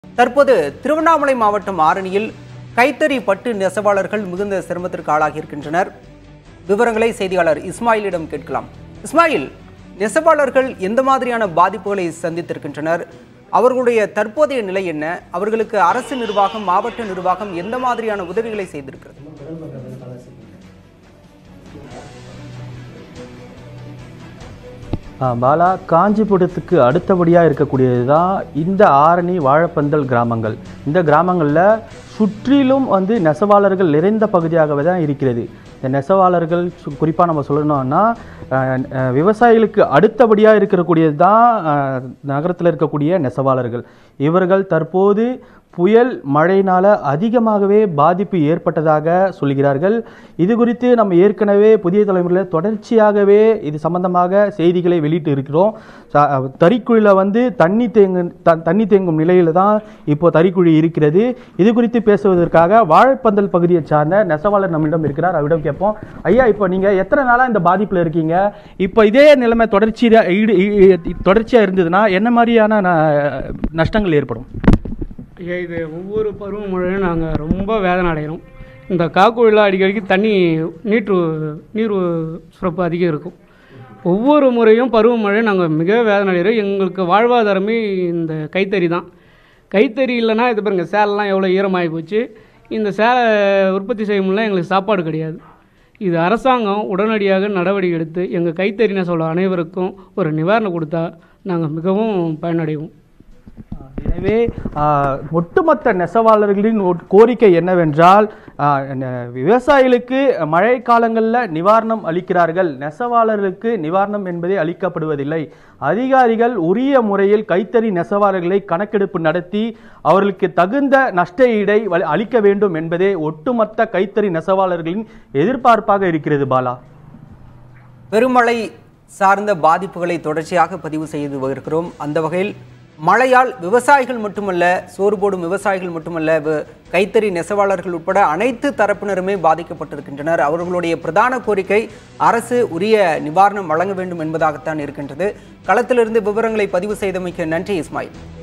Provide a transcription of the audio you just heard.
தற்போது திருவண்ணாமலை மாவட்டம் ஆரணியில் கைத்தறி பட்டு நெசவாளர்கள் மிகுந்த சிரமத்திற்கு ஆளாகியிருக்கின்றனர் விவரங்களை செய்தியாளர் இஸ்மாயிலிடம் கேட்கலாம் இஸ்மாயில் நெசவாளர்கள் எந்த மாதிரியான பாதிப்புகளை சந்தித்திருக்கின்றனர் அவர்களுடைய தற்போதைய நிலை என்ன அவர்களுக்கு அரசு நிர்வாகம் மாவட்ட நிர்வாகம் எந்த மாதிரியான உதவிகளை செய்திருக்கிறது ஆ, பாலா காஞ்சிபுரத்துக்கு அடுத்தபடியாக இருக்கக்கூடியது தான் இந்த ஆரணி வாழைப்பந்தல் கிராமங்கள் இந்த கிராமங்களில் சுற்றிலும் வந்து நெசவாளர்கள் நிறைந்த பகுதியாகவே தான் இருக்கிறது இந்த நெசவாளர்கள் குறிப்பாக நம்ம சொல்லணும்னா அஹ், அஹ், விவசாயிகளுக்கு அடுத்தபடியாக இருக்கக்கூடியது தான் நகரத்தில் இருக்கக்கூடிய நெசவாளர்கள் இவர்கள் தற்போது புயல் மழையினால் அதிகமாகவே பாதிப்பு ஏற்பட்டதாக சொல்கிறார்கள் இது குறித்து நம்ம ஏற்கனவே புதிய தலைமுறையில் தொடர்ச்சியாகவே இது சம்பந்தமாக செய்திகளை வெளியிட்டு இருக்கிறோம் ச- தறிக்குழியில் வந்து தண்ணி தேங்கு த தண்ணி தேங்கும் நிலையில் தான் இப்போ தறிக்குழி இருக்கிறது இது குறித்து பேசுவதற்காக வாழைப்பந்தல் பகுதியை சார்ந்த நெசவாளர் நம்மிடம் இருக்கிறார் அவரிடம் கேட்போம் ஐயா இப்போ நீங்கள் எத்தனை நாளாக இந்த பாதிப்பில் இருக்கீங்க இப்போ இதே நிலைமை தொடர்ச்சியாக ஈடு ஈ- தொடர்ச்சியாக இருந்ததுன்னா என்ன மாதிரியான ந- நஷ்டங்கள் ஏற்படும் ஐயா இது ஒவ்வொரு பருவமழையும் நாங்கள் ரொம்ப வேதனை அடைகிறோம் இந்த காக்குழியில் அடிக்கடிக்கு தண்ணி நீற்று நீர் சுரப்பு அதிகம் இருக்கும் ஒவ்வொரு முறையும் பருவமழை நாங்கள் மிக வேதனை அடைகிறோம் எங்களுக்கு வாழ்வாதாரமே இந்த கைத்தறி தான் கைத்தறி இல்லைன்னா இது பாருங்க சேலைலாம் எவ்வளோ ஈரமாகி போச்சு இந்த சேலை உற்பத்தி செய்ய முடியல எங்களுக்கு சாப்பாடு கிடையாது இது அரசாங்கம் உடனடியாக நடவடிக்கை எடுத்து எங்கள் கைத்தறி நெசவுள்ள அனைவருக்கும் ஒரு நிவாரணம் கொடுத்தா நாங்கள் மிகவும் பயனடைவோம் எனவே ஆ, ஒட்டுமொத்த நெசவாளர்களின் ஒரு கோரிக்கை என்னவென்றால் ஆ, ந- விவசாயிகளுக்கு மழை காலங்களில் நிவாரணம் அளிக்கிறார்கள் நெசவாளர்களுக்கு நிவாரணம் என்பதே அளிக்கப்படுவதில்லை அதிகாரிகள் உரிய முறையில் கைத்தறி நெசவாளர்களை கணக்கெடுப்பு நடத்தி அவர்களுக்கு தகுந்த நஷ்ட ஈடை வ- அளிக்க வேண்டும் என்பதே ஒட்டுமொத்த கைத்தறி நெசவாளர்களின் எதிர்பார்ப்பாக இருக்கிறது பாலா பெருமழை சார்ந்த பாதிப்புகளை தொடர்ச்சியாக பதிவு செய்து வருகிறோம் அந்த வகையில் மழையால் விவசாயிகள் மட்டுமல்ல சோறு போடும் விவசாயிகள் மட்டுமல்ல வி- கைத்தறி நெசவாளர்கள் உட்பட அனைத்து தரப்பினருமே பாதிக்கப்பட்டிருக்கின்றனர் அவர்களுடைய பிரதான கோரிக்கை அரசு உரிய நிவாரணம் வழங்க வேண்டும் என்பதாகத்தான் இருக்கின்றது களத்திலிருந்து விவரங்களை பதிவு செய்தமைக்கு நன்றி இஸ்மாயில்